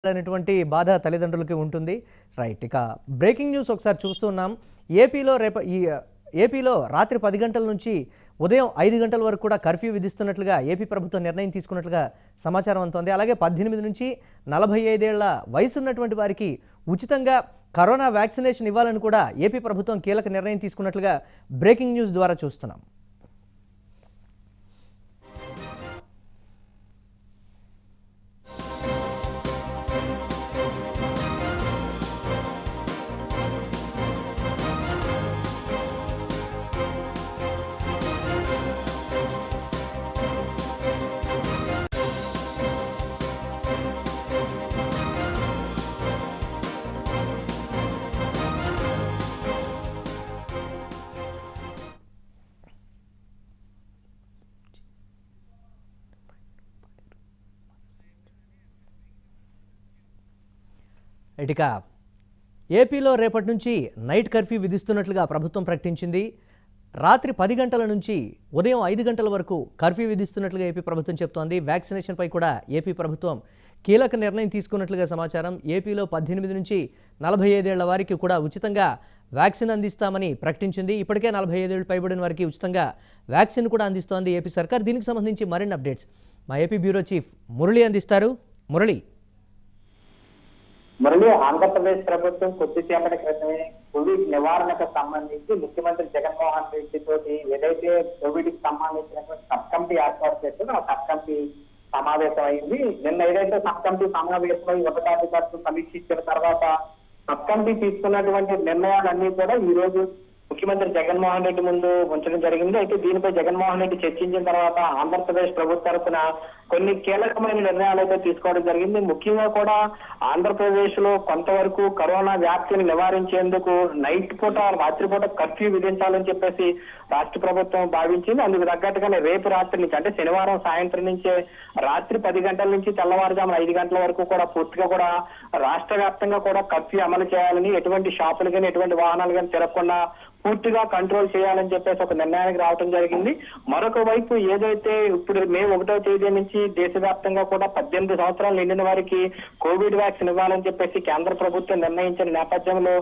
అనేటువంటి బాధ తల్లిదండ్రులకి ఉంటుంది రైట్ ఇక బ్రేకింగ్ న్యూస్ ఒకసారి చూస్తున్నాం ఏపీలో రేప ఈ ఏపీలో రాత్రి పది గంటల నుంచి ఉదయం ఐదు గంటల వరకు కూడా కర్ఫ్యూ విధిస్తున్నట్లుగా ఏపీ ప్రభుత్వం నిర్ణయం తీసుకున్నట్లుగా సమాచారం అందుతోంది అలాగే పద్దెనిమిది నుంచి నలభై ఐదేళ్ల వయసు ఉన్నటువంటి వారికి ఉచితంగా కరోనా వ్యాక్సినేషన్ ఇవ్వాలని కూడా ఏపీ ప్రభుత్వం కీలక నిర్ణయం తీసుకున్నట్లుగా బ్రేకింగ్ న్యూస్ ద్వారా చూస్తున్నాం ఇటుక ఏపీలో రేపటి నుంచి నైట్ కర్ఫ్యూ విధిస్తున్నట్లుగా ప్రభుత్వం ప్రకటించింది రాత్రి పది గంటల నుంచి ఉదయం ఐదు గంటల వరకు కర్ఫ్యూ విధిస్తున్నట్లుగా ఏపీ ప్రభుత్వం చెప్తోంది వ్యాక్సినేషన్పై కూడా ఏపీ ప్రభుత్వం కీలక నిర్ణయం తీసుకున్నట్లుగా సమాచారం ఏపీలో పద్దెనిమిది నుంచి నలభై ఐదేళ్ల వారికి కూడా ఉచితంగా వ్యాక్సిన్ అందిస్తామని ప్రకటించింది ఇప్పటికే నలభై ఐదేళ్ళు పైబడిన వారికి ఉచితంగా వ్యాక్సిన్ కూడా అందిస్తోంది ఏపీ సర్కార్ దీనికి సంబంధించి మరిన్ని అప్డేట్స్ మా ఏపీ బ్యూరో చీఫ్ మురళి అందిస్తారు మురళి మురళి ఆంధ్రప్రదేశ్ ప్రభుత్వం కొద్దిసేపటి క్రితమే కోవిడ్ నివారణకు సంబంధించి ముఖ్యమంత్రి జగన్మోహన్ రెడ్డి తోటి ఏదైతే కోవిడ్ కి సంబంధించినటువంటి సబ్ కమిటీ ఏర్పాటు చేస్తుందో ఆ సబ్ కమిటీ సమావేశం అయింది నిన్న ఏదైతే సబ్ కమిటీ సమావేశమై ఉన్నతాధికారులతో సమీక్షించిన తర్వాత సబ్ కమిటీ తీసుకున్నటువంటి నిర్ణయాలన్నీ కూడా ఈ రోజు ముఖ్యమంత్రి జగన్మోహన్ రెడ్డి ముందు ఉంచడం జరిగింది అయితే దీనిపై జగన్మోహన్ రెడ్డి చర్చించిన తర్వాత ఆంధ్రప్రదేశ్ ప్రభుత్వ తరఫున కొన్ని కీలకమైన నిర్ణయాలు అయితే తీసుకోవడం జరిగింది ముఖ్యంగా కూడా ఆంధ్రప్రదేశ్ లో కొంతవరకు కరోనా వ్యాప్తిని నివారించేందుకు నైట్ పూట రాత్రిపూట కర్ఫ్యూ విధించాలని చెప్పేసి రాష్ట్ర ప్రభుత్వం భావించింది అందుకు తగ్గట్టుగానే రేపు రాత్రి నుంచి అంటే శనివారం సాయంత్రం నుంచే రాత్రి పది గంటల నుంచి తెల్లవారుజామున ఐదు గంటల వరకు కూడా పూర్తిగా కూడా రాష్ట్ర వ్యాప్తంగా కూడా కర్ఫ్యూ అమలు చేయాలని ఎటువంటి షాపులు కానీ ఎటువంటి వాహనాలు కానీ తిరగకుండా పూర్తిగా కంట్రోల్ చేయాలని చెప్పేసి ఒక నిర్ణయానికి రావడం జరిగింది మరొక వైపు ఏదైతే ఇప్పుడు మే ఒకటో తేదీ నుంచి దేశవ్యాప్తంగా కూడా పద్దెనిమిది సంవత్సరాలు నిండిన వారికి కోవిడ్ వ్యాక్సిన్ ఇవ్వాలని చెప్పేసి కేంద్ర ప్రభుత్వం నిర్ణయించిన నేపథ్యంలో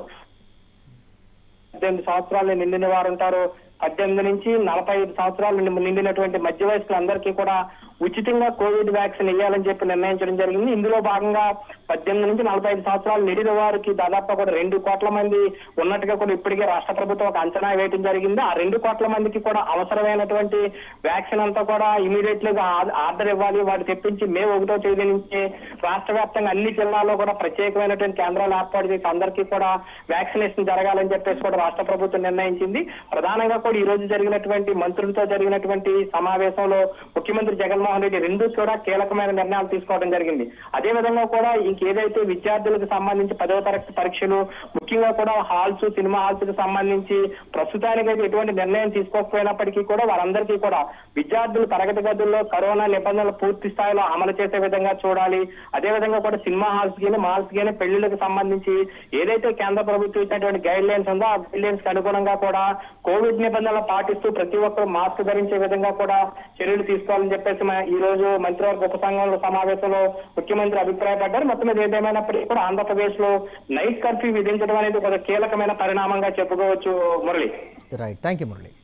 పద్దెనిమిది సంవత్సరాలు నిండిన వారు ఉంటారు పద్దెనిమిది నుంచి నలభై ఐదు సంవత్సరాలు నిండి- నిండినటువంటి మధ్య వయస్కులందరికీ కూడా ఉచితంగా కోవిడ్ వ్యాక్సిన్ ఇవ్వాలని చెప్పి నిర్ణయించడం జరిగింది ఇందులో భాగంగా పద్దెనిమిది నుంచి నలభై ఐదు సంవత్సరాలు నిండిన వారికి దాదాపు కూడా రెండు కోట్ల మంది ఉన్నట్టుగా కూడా ఇప్పటికే రాష్ట్ర ప్రభుత్వం ఒక అంచనా వేయడం జరిగింది ఆ రెండు కోట్ల మందికి కూడా అవసరమైనటువంటి వ్యాక్సిన్ అంతా కూడా ఇమీడియట్ గా ఆ- ఆర్డర్ ఇవ్వాలి వాటి తెప్పించి మే ఒకటో తేదీ నుంచి రాష్ట్ర వ్యాప్తంగా అన్ని జిల్లాల్లో కూడా ప్రత్యేకమైనటువంటి కేంద్రాలు ఏర్పాటు చేసి అందరికీ కూడా వ్యాక్సినేషన్ జరగాలని చెప్పేసి కూడా రాష్ట్ర ప్రభుత్వం నిర్ణయించింది ప్రధానంగా కూడా ఈ రోజు జరిగినటువంటి మంత్రులతో జరిగినటువంటి సమావేశంలో ముఖ్యమంత్రి జగన్మోహన్ రెడ్డి రెండు కూడా కీలకమైన నిర్ణయాలు తీసుకోవడం జరిగింది అదే విధంగా కూడా ఇంకేదైతే విద్యార్థులకు సంబంధించి పదవ తరగతి పరీక్షలు ముఖ్యంగా కూడా హాల్స్ సినిమా హాల్స్ కి సంబంధించి ప్రస్తుతానికైతే ఎటువంటి నిర్ణయం తీసుకోకపోయినప్పటికీ కూడా వారందరికీ కూడా విద్యార్థులు తరగతి గదుల్లో కరోనా నిబంధనలు పూర్తి స్థాయిలో అమలు చేసే విధంగా చూడాలి అదే విధంగా కూడా సినిమా హాల్స్ గానీ మాల్స్ గానీ పెళ్లిళ్లకు సంబంధించి ఏదైతే కేంద్ర ప్రభుత్వం ఇచ్చినటువంటి గైడ్ లైన్స్ ఉందో ఆ గైడ్ లైన్స్ కి అనుగుణంగా కూడా కోవిడ్ నిబంధనలు పాటిస్తూ ప్రతి ఒక్కరు మాస్క్ ధరించే విధంగా కూడా చర్యలు తీసుకోవాలని చెప్పేసి మన ఈ రోజు మంత్రివర్గ ఉపసంఘంలో సమావేశంలో ముఖ్యమంత్రి అభిప్రాయపడ్డారు మొత్తం మీద ఏదేమైనప్పటికీ కూడా ఆంధ్రప్రదేశ్ లో నైట్ కర్ఫ్యూ విధించడం అనేది ఒక కీలకమైన పరిణామంగా చెప్పుకోవచ్చు Murali right thank you Murali